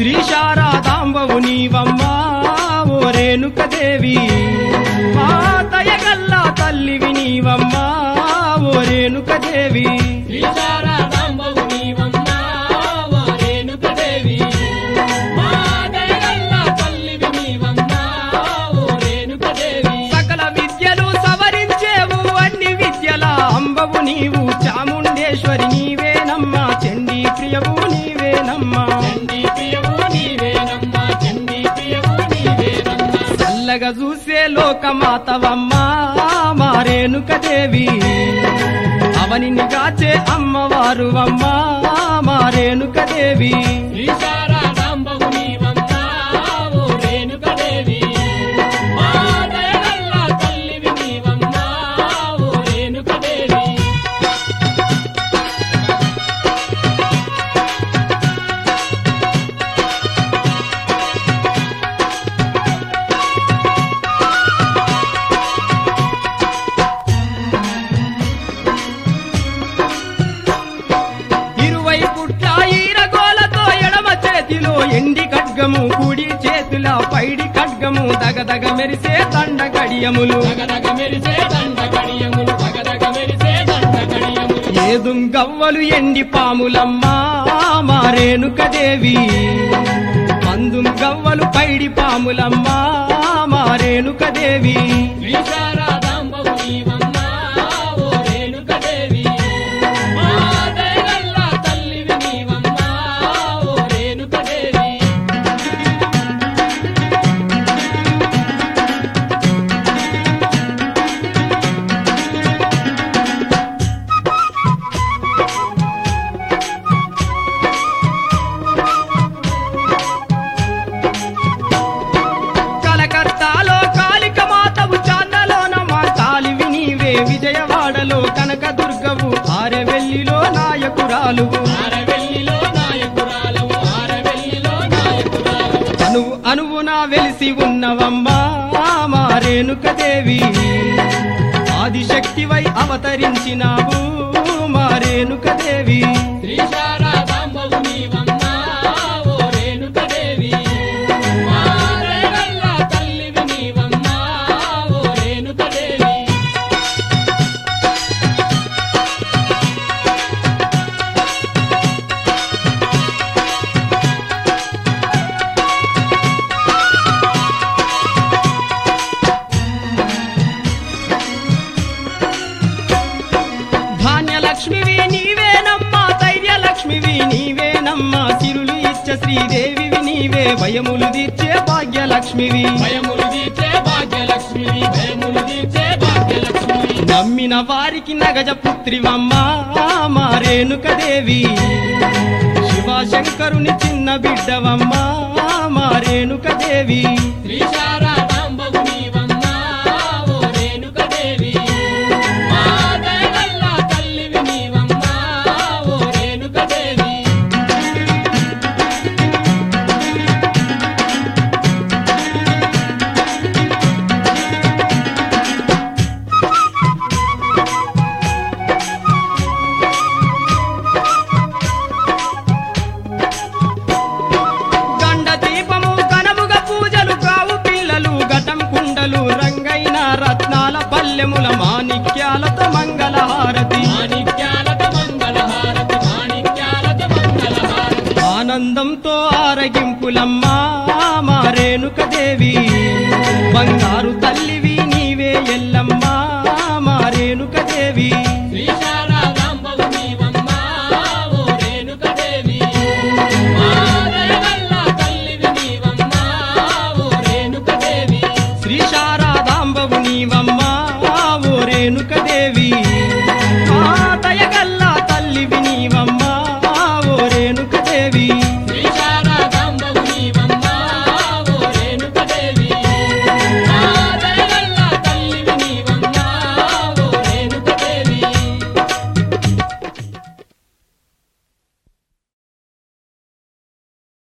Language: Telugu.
శ్రీ శారదాంబవు నీవమ్మా ఓ రేణుకదేవి మా దయగల్లా తల్లివి నీవమ్మా ఓ రేణుకదేవి శ్రీశారదాంబవు నీవమ్మా, ఓ రేణుకదేవి. మా దయగల్ల తల్లివి నీవమ్మా, ఓ రేణుకదేవి. సకల విద్యలు సవరించేవు అన్ని విద్యల అంబవు నీవు చాముండేశ్వరి నీవేనమ్మా చండీ ప్రియవు నీవేనమ్మా చండీ ప్రియవు నీవేనమ్మా, చండీ ప్రియవు నీవేనమ్మా. చల్లగా చూసే లోకమాతవమ్మా మా రేణుకదేవి అవనిని కాచే అమ్మవారు అమ్మా మా రేణుకదేవి శ్రీశారదాంబవు నీవమ్మా, ఓ రేణుకదేవి. మా దయగల్ల తల్లివి నీవమ్మా, ఓ రేణుకదేవి. ఇరువై పుట్ల ఈరగోలతో ఎడమ చేతిలో ఎండి ఖడ్గము కుడి చేతుల పైడి ఖడ్గము దగదగ మెరిసే దండ గడియములు దగదగ మెరిసే దండ కడియములు, దగదగ మెరిసే దండ కడియములు. ఏదుం గవ్వలు ఎండి పాములమ్మా మా రేణుకదేవి పందుం గవ్వలు పైడి పాములమ్మా మా రేణుకదేవి శ్రీశారదాంబవు నీవమ్మా, ఓ రేణుకదేవి. మా దయగల్ల తల్లివి నీవమ్మా, ఓ రేణుకదేవి. కలకత్తాలో కాళిక మాతవు చాందలోన మా కాలివి నీవే విజయవాడలో కనక దుర్గవు ఆరెవెల్లిలో నాయకురాలువు ఆరవెల్లిలో నాయకురాలవు, ఆరవెల్లిలో నాయకురాలవు. అనువు అనువున వెలిసి ఉన్నవమ్మా మా రేణుకదేవి ఆదిశక్తివై అవతరించినావు మా రేణుకదేవి శ్రీశారదాంబవు నీవమ్మా, ఓ రేణుకదేవి. మా దయగల్ల తల్లివి నీవమ్మా, ఓ రేణుకదేవి. ధాన్యలక్ష్మివి నీవేనమ్మా ధైర్యలక్ష్మివి నీవేనమ్మా సిరులు ఇచ్చ శ్రీదేవివి నీవే భయములు తీర్చే భాగ్యలక్ష్మివి భయములు తీర్చే భాగ్యలక్ష్మివి భయములు తీర్చే భాగ్యలక్ష్మివి నమ్మిన వారికి నగజ పుత్రివమ్మా మా రేణుకదేవి శివశంకరుని చిన్న బిడ్డవమ్మా మా రేణుకదేవి శ్రీశారదాంబవు నీవమ్మా, ఓ రేణుకదేవి. మా దయగల్ల తల్లివి నీవమ్మా, ఓ రేణుకదేవి. గండ దీపము కనముగ పూజలు కావు పిల్లలు ఘటం కుండలు రంగైన రత్నాల పల్లెముల మాణిక్యాలతో మంగళహారతి మాణిక్యాలతో మంగళహారతి, మాణిక్యాలతో మంగళహారతి. ఆనందంతో ఆరగింపులమ్మా మా రేణుకదేవి బంగారు తల్లివి నీవే ఎల్లమ్మా మా రేణుకదేవి